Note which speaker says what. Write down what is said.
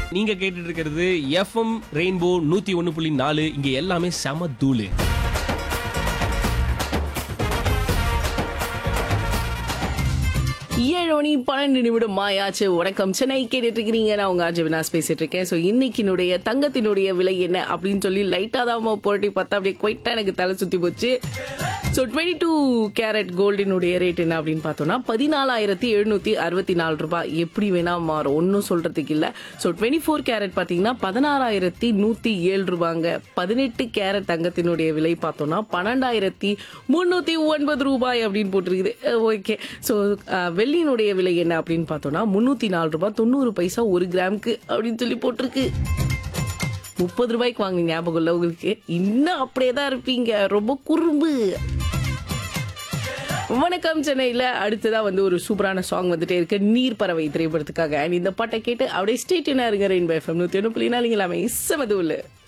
Speaker 1: நீங்க கேட்டுட்டு இருக்கிறது எஃப்எம் ரெயின்போ நூத்தி ஒன்னு புள்ளி நாலு இங்க எல்லாமே செம தூளு
Speaker 2: ஏழு மணி பன்னெண்டு நிமிடம் ஆயாச்சு வணக்கம் சென்னை கேட்டுட்டு இருக்கிறீங்க நான் உங்க ஆஜி வினாஸ் பேசிட்டு இருக்கேன் ஸோ இன்னைக்கினுடைய தங்கத்தினுடைய விலை என்ன அப்படின்னு சொல்லி லைட்டா தான் போட்டி பார்த்தா அப்படியே குவைட்டா எனக்கு தலை சுத்தி போச்சு ஸோ டுவெண்ட்டி டூ கேரட் கோல்டினுடைய ரேட் என்ன அப்படின்னு பார்த்தோம்னா பதினாலாயிரத்தி எழுநூத்தி அறுபத்தி நாலு ரூபாய் எப்படி வேணா மாறும் ஒன்றும் சொல்றதுக்கு இல்லை ஸோ டுவெண்ட்டி ஃபோர் கேரட் பார்த்தீங்கன்னா பதினாறாயிரத்தி நூத்தி ஏழு ரூபாங்க பதினெட்டு கேரட் தங்கத்தினுடைய விலை பார்த்தோம்னா பன்னெண்டாயிரத்தி முன்னூத்தி ஒன்பது ரூபாய் அப்படின்னு போட்டிருக்குது ஓகே ஸோ வெள்ளியினுடைய விலை என்ன அப்படின்னு பார்த்தோம்னா முன்னூத்தி நாலு ரூபாய் தொண்ணூறு பைசா ஒரு கிராமுக்கு அப்படின்னு சொல்லி போட்டிருக்கு முப்பது ரூபாய்க்கு வாங்க ஞாபகம் இல்லை உங்களுக்கு இன்னும் அப்படியே தான் இருப்பீங்க ரொம்ப குறும்பு வணக்கம் சென்னையில் அடுத்ததாக வந்து ஒரு சூப்பரான சாங் வந்துட்டே இருக்கு நீர் பறவை திரைப்படத்துக்காக அண்ட் இந்த பாட்டை கேட்டு அப்படியே ஸ்டேட்டினா இருங்க ரெயின்போ எஃப்எம் நூற்றி ஒன்று புள்ளி நாலுங்களாமே இசமது